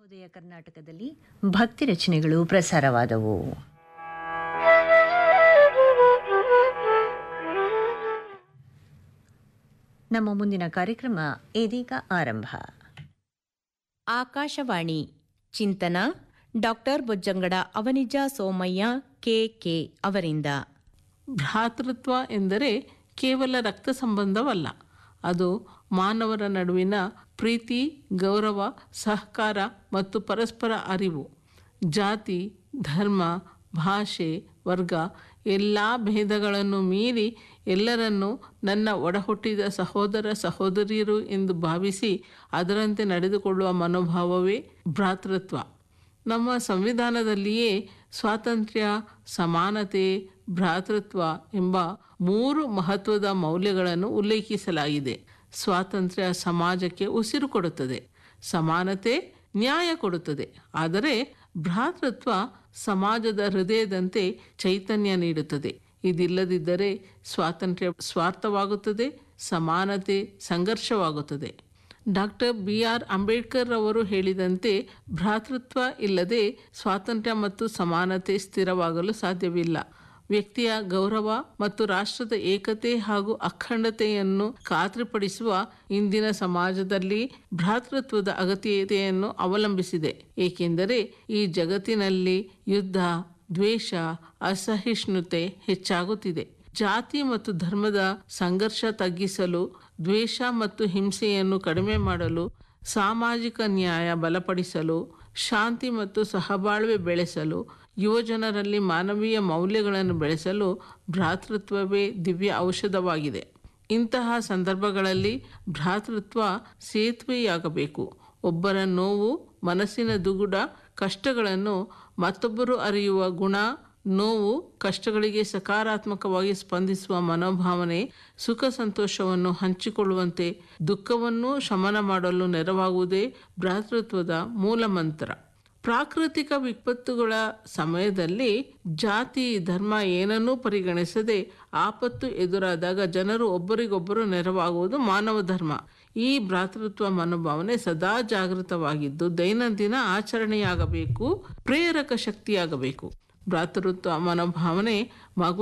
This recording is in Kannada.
ಉದಯ ಕರ್ನಾಟಕದಲ್ಲಿ ಭಕ್ತಿ ರಚನೆಗಳು ಪ್ರಸಾರವಾದವು ನಮ್ಮ ಮುಂದಿನ ಕಾರ್ಯಕ್ರಮ ಇದೀಗ ಆರಂಭ Akashvani Chintana doctor Bojjangada Avanija Somayya K K ಅವರಿಂದ ಭ್ರಾತೃತ್ವ ಎಂದರೆ ಕೇವಲ ರಕ್ತ ಸಂಬಂಧವಲ್ಲ ಅದು ಮಾನವರ ನಡುವಿನ ಪ್ರೀತಿ ಗೌರವ ಸಹಕಾರ ಮತ್ತು ಪರಸ್ಪರ ಅರಿವು ಜಾತಿ ಧರ್ಮ ಭಾಷೆ ವರ್ಗ ಎಲ್ಲ ಭೇದಗಳನ್ನು ಮೀರಿ ಎಲ್ಲರನ್ನೂ ನನ್ನ ಒಡಹುಟ್ಟಿದ ಸಹೋದರ ಸಹೋದರಿಯರು ಎಂದು ಭಾವಿಸಿ ಅದರಂತೆ ನಡೆದುಕೊಳ್ಳುವ ಮನೋಭಾವವೇ ಭ್ರಾತೃತ್ವ ನಮ್ಮ ಸಂವಿಧಾನದಲ್ಲಿಯೇ ಸ್ವಾತಂತ್ರ್ಯ ಸಮಾನತೆ ಭ್ರಾತೃತ್ವ ಎಂಬ ಮೂರು ಮಹತ್ವದ ಮೌಲ್ಯಗಳನ್ನು ಉಲ್ಲೇಖಿಸಲಾಗಿದೆ ಸ್ವಾತಂತ್ರ್ಯ ಸಮಾಜಕ್ಕೆ ಉಸಿರು ಕೊಡುತ್ತದೆ ಸಮಾನತೆ ನ್ಯಾಯ ಕೊಡುತ್ತದೆ ಆದರೆ ಭ್ರಾತೃತ್ವ ಸಮಾಜದ ಹೃದಯದಂತೆ ಚೈತನ್ಯ ನೀಡುತ್ತದೆ ಇದಿಲ್ಲದಿದ್ದರೆ ಸ್ವಾತಂತ್ರ್ಯ ಸ್ವಾರ್ಥವಾಗುತ್ತದೆ ಸಮಾನತೆ ಸಂಘರ್ಷವಾಗುತ್ತದೆ ಡಾಕ್ಟರ್ ಬಿ ಆರ್ ಅಂಬೇಡ್ಕರ್ ಅವರು ಹೇಳಿದಂತೆ ಭ್ರಾತೃತ್ವ ಇಲ್ಲದೆ ಸ್ವಾತಂತ್ರ್ಯ ಮತ್ತು ಸಮಾನತೆ ಸ್ಥಿರವಾಗಲು ಸಾಧ್ಯವಿಲ್ಲ ವ್ಯಕ್ತಿಯ ಗೌರವ ಮತ್ತು ರಾಷ್ಟ್ರದ ಏಕತೆ ಹಾಗೂ ಅಖಂಡತೆಯನ್ನು ಖಾತ್ರಿಪಡಿಸುವ ಇಂದಿನ ಸಮಾಜದಲ್ಲಿ ಭ್ರಾತೃತ್ವದ ಅಗತ್ಯತೆಯನ್ನು ಅವಲಂಬಿಸಿದೆ ಏಕೆಂದರೆ ಈ ಜಗತ್ತಿನಲ್ಲಿ ಯುದ್ಧ ದ್ವೇಷ ಅಸಹಿಷ್ಣುತೆ ಹೆಚ್ಚಾಗುತ್ತಿದೆ ಜಾತಿ ಮತ್ತು ಧರ್ಮದ ಸಂಘರ್ಷ ತಗ್ಗಿಸಲು ದ್ವೇಷ ಮತ್ತು ಹಿಂಸೆಯನ್ನು ಕಡಿಮೆ ಮಾಡಲು ಸಾಮಾಜಿಕ ನ್ಯಾಯ ಬಲಪಡಿಸಲು ಶಾಂತಿ ಮತ್ತು ಸಹಬಾಳ್ವೆ ಬೆಳೆಸಲು ಯುವಜನರಲ್ಲಿ ಮಾನವೀಯ ಮೌಲ್ಯಗಳನ್ನು ಬೆಳೆಸಲು ಭ್ರಾತೃತ್ವವೇ ದಿವ್ಯ ಔಷಧವಾಗಿದೆ ಇಂತಹ ಸಂದರ್ಭಗಳಲ್ಲಿ ಭ್ರಾತೃತ್ವ ಸೇತುವೆಯಾಗಬೇಕು ಒಬ್ಬರ ನೋವು ಮನಸ್ಸಿನ ದುಗುಡ ಕಷ್ಟಗಳನ್ನು ಮತ್ತೊಬ್ಬರು ಅರಿಯುವ ಗುಣ ನೋವು ಕಷ್ಟಗಳಿಗೆ ಸಕಾರಾತ್ಮಕವಾಗಿ ಸ್ಪಂದಿಸುವ ಮನೋಭಾವನೆ ಸುಖ ಸಂತೋಷವನ್ನು ಹಂಚಿಕೊಳ್ಳುವಂತೆ ದುಃಖವನ್ನು ಶಮನ ಮಾಡಲು ನೆರವಾಗುವುದೇ ಭ್ರಾತೃತ್ವದ ಮೂಲ ಮಂತ್ರ ಪ್ರಾಕೃತಿಕ ವಿಪತ್ತುಗಳ ಸಮಯದಲ್ಲಿ ಜಾತಿ ಧರ್ಮ ಏನನ್ನೂ ಪರಿಗಣಿಸದೆ ಆಪತ್ತು ಎದುರಾದಾಗ ಜನರು ಒಬ್ಬರಿಗೊಬ್ಬರು ನೆರವಾಗುವುದು ಮಾನವ ಧರ್ಮ ಈ ಭ್ರಾತೃತ್ವ ಮನೋಭಾವನೆ ಸದಾ ಜಾಗೃತವಾಗಿದ್ದು ದೈನಂದಿನ ಆಚರಣೆಯಾಗಬೇಕು ಪ್ರೇರಕ ಶಕ್ತಿಯಾಗಬೇಕು ಭ್ರಾತೃತ್ವ ಮನೋಭಾವನೆ ಮಗು